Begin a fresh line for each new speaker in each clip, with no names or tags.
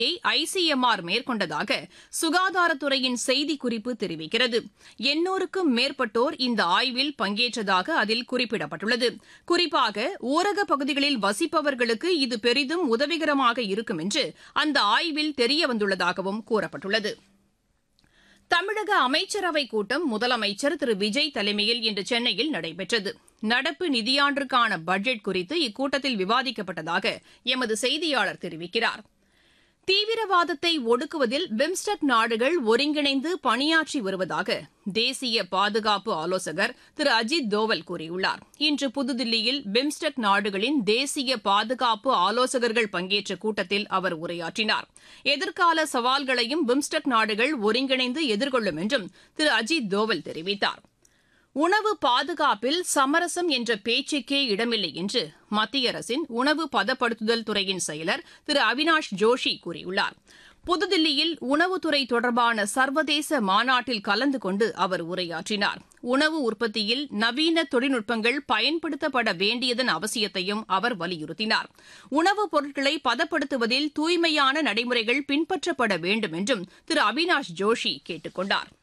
ICMR மேற்கொண்டதாக சுகாதாரத்துறையின் செய்திக்குறிப்பு தெரிவிக்கிறது எண்ணூறுக்கும் மேற்பட்டோர் இந்த ஆய்வில் பங்கேற்றதாக அதில் குறிப்பிடப்பட்டுள்ளது குறிப்பாக ஊரக பகுதிகளில் வசிப்பவர்களுக்கு இது பெரிதும் உதவிகரமாக இருக்கும் என்று அந்த ஆய்வில் தெரியவந்துள்ளதாகவும் கூறப்பட்டுள்ளது தமிழக அமைச்சரவைக் கூட்டம் முதலமைச்சர் திரு விஜய் தலைமையில் இன்று சென்னையில் நடைபெற்றது நடப்பு நிதியாண்டிற்கான பட்ஜெட் குறித்து இக்கூட்டத்தில் விவாதிக்கப்பட்டதாக எமது செய்தியாளர் தெரிவிக்கிறார் தீவிரவாதத்தை ஒடுக்குவதில் பிம்ஸ்டெக் நாடுகள் ஒருங்கிணைந்து பணியாற்றி வருவதாக தேசிய பாதுகாப்பு ஆலோசகர் திரு அஜித் தோவல் கூறியுள்ளார் இன்று புதுதில்லியில் பிம்ஸ்டெக் நாடுகளின் தேசிய பாதுகாப்பு ஆலோசகர்கள் பங்கேற்ற கூட்டத்தில் அவர் உரையாற்றினார் எதிர்கால சவால்களையும் பிம்ஸ்டெக் நாடுகள் ஒருங்கிணைந்து எதிர்கொள்ளும் என்றும் திரு அஜித் தோவல் தெரிவித்தார் உணவு பாதுகாப்பில் சமரசம் என்ற பேச்சுக்கே இடமில்லை என்று மத்திய அரசின் உணவு பதப்படுத்துதல் துறையின் செயலர் திரு அவினாஷ் ஜோஷி கூறியுள்ளார் புதுதில்லியில் உணவுத்துறை தொடர்பான சர்வதேச மாநாட்டில் கலந்து கொண்டு அவர் உரையாற்றினார் உணவு உற்பத்தியில் நவீன தொழில்நுட்பங்கள் பயன்படுத்தப்பட வேண்டியதன் அவசியத்தையும் அவர் வலியுறுத்தினார் உணவுப் பொருட்களை பதப்படுத்துவதில் தூய்மையான நடைமுறைகள் பின்பற்றப்பட வேண்டும் என்றும் திரு அவினாஷ் ஜோஷி கேட்டுக் கொண்டார்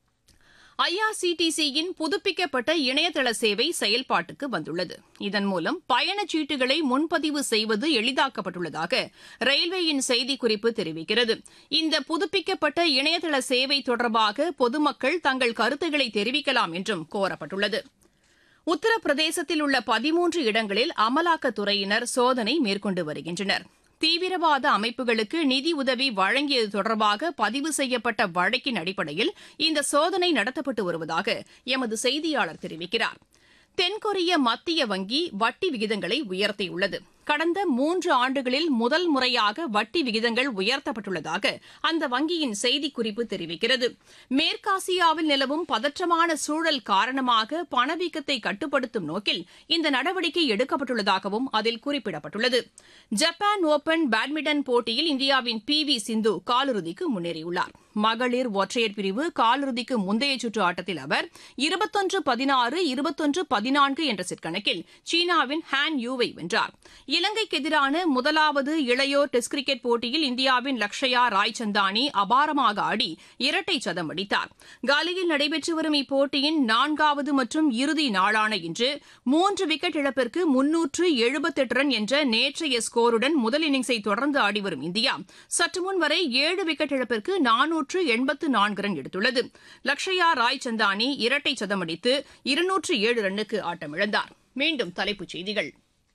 ஐஆர்சிடிசியின் புதுப்பிக்கப்பட்ட இணையதள சேவை செயல்பாட்டுக்கு வந்துள்ளது இதன் மூலம் பயணச்சீட்டுகளை முன்பதிவு செய்வது எளிதாக்கப்பட்டுள்ளதாக ரயில்வேயின் செய்திக்குறிப்பு தெரிவிக்கிறது இந்த புதுப்பிக்கப்பட்ட இணையதள சேவை தொடர்பாக பொதுமக்கள் தங்கள் கருத்துக்களை தெரிவிக்கலாம் என்றும் கோரப்பட்டுள்ளது உத்தரப்பிரதேசத்தில் உள்ள பதிமூன்று இடங்களில் அமலாக்கத்துறையினர் சோதனை மேற்கொண்டு வருகின்றனர் தீவிரவாத அமைப்புகளுக்கு நிதி உதவி வழங்கியது தொடர்பாக பதிவு செய்யப்பட்ட வழக்கின் அடிப்படையில் இந்த சோதனை நடத்தப்பட்டு வருவதாக எமது செய்தியாளர் தெரிவிக்கிறார் தென்கொரிய மத்திய வங்கி வட்டி விகிதங்களை உயர்த்தியுள்ளது கடந்த மூன்று ஆண்டுகளில் முதல் முறையாக வட்டி விகிதங்கள் உயர்த்தப்பட்டுள்ளதாக அந்த வங்கியின் செய்திக்குறிப்பு தெரிவிக்கிறது மேற்காசியாவில் நிலவும் பதற்றமான சூழல் காரணமாக பணவீக்கத்தை கட்டுப்படுத்தும் நோக்கில் இந்த நடவடிக்கை எடுக்கப்பட்டுள்ளதாகவும் அதில் குறிப்பிடப்பட்டுள்ளது ஜப்பான் ஓபன் பேட்மிண்டன் போட்டியில் இந்தியாவின் பி வி சிந்து காலிறுதிக்கு முன்னேறியுள்ளார் மகளிர் ஒற்றையர் பிரிவு காலிறுதிக்கு முந்தைய சுற்று ஆட்டத்தில் அவர் இருபத்தொன்று பதினாறு இருபத்தொன்று பதினான்கு என்ற செட் கணக்கில் சீனாவின் ஹான் யூவை வென்றார் இலங்கைக்கு எதிரான முதலாவது இளையோர் டெஸ்ட் கிரிக்கெட் போட்டியில் இந்தியாவின் லக்ஷயா ராய்சந்தானி அபாரமாக ஆடி இரட்டை சதம் அடித்தார் காலியில் நடைபெற்று வரும் இப்போட்டியின் நான்காவது மற்றும் இறுதி நாளான இன்று மூன்று விக்கெட் இழப்பிற்கு முன்னூற்று எழுபத்தெட்டு ரன் என்ற நேற்றைய ஸ்கோருடன் முதல் இன்னிங்ஸை தொடர்ந்து ஆடிவரும் இந்தியா சற்று முன் வரை ஏழு விக்கெட் இழப்பிற்கு நானூற்று எண்பத்து நான்கு ரன் எடுத்துள்ளது லக்ஷயா ராய்சந்தானி இரட்டை சதம் அடித்து இருநூற்று ஏழு ரன்னுக்கு ஆட்டமிழந்தார் மீண்டும் தலைப்புச் செய்திகள்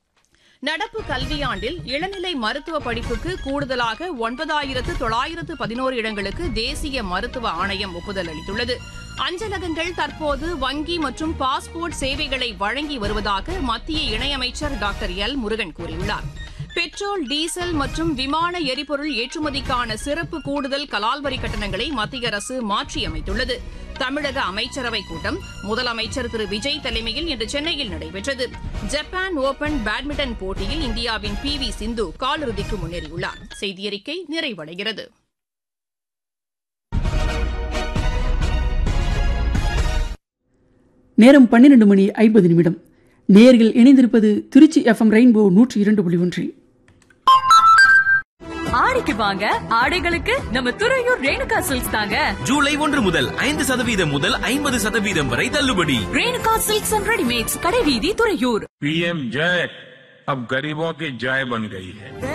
நடப்பு கல்வியாண்டில் இளநிலை மருத்துவ படிப்புக்கு கூடுதலாக ஒன்பதாயிரத்து தொள்ளாயிரத்து பதினோரு இடங்களுக்கு தேசிய மருத்துவ ஆணையம் ஒப்புதல் அளித்துள்ளது அஞ்சலகங்கள் தற்போது வங்கி மற்றும் பாஸ்போர்ட் சேவைகளை வழங்கி வருவதாக மத்திய இணையமைச்சர் டாக்டர் எல் முருகன் கூறியுள்ளார் பெட்ரோல் டீசல் மற்றும் விமான எரிபொருள் ஏற்றுமதிக்கான சிறப்பு கூடுதல் கலால் வரி கட்டணங்களை மத்திய அரசு மாற்றியமைத்துள்ளது தமிழக அமைச்சரவைக் கூட்டம் முதலமைச்சர் திரு விஜய் தலைமையில் இன்று சென்னையில் நடைபெற்றது ஜப்பான் ஓபன் பேட்மிண்டன் போட்டியில் இந்தியாவின் பி வி சிந்து காலிறுதிக்கு முன்னேறியுள்ளார் செய்தியறிக்கை நிறைவடைகிறது
நேரம் பன்னிரண்டு மணி ஐம்பது நிமிடம் நேர்கள் இணைந்திருப்பது திருச்சி எஃப்எம் ரெயின்போ நூற்றி இரண்டு புள்ளி ஒன்றில்
ஆடிக்கு வாங்க ஆடைகளுக்கு நம்ம துறையூர் ரேணுகா சில்க்ஸ் தாங்க
ஜூலை ஒன்று முதல் ஐந்து சதவீதம் முதல் ஐம்பது சதவீதம் வரை தள்ளுபடி
ரேணுகா சில்க்ஸ் அண்ட் ரெடிமேட்ஸ் கடைவீதி துறையூர்
पीएम जय अब गरीबों की जय बन गई है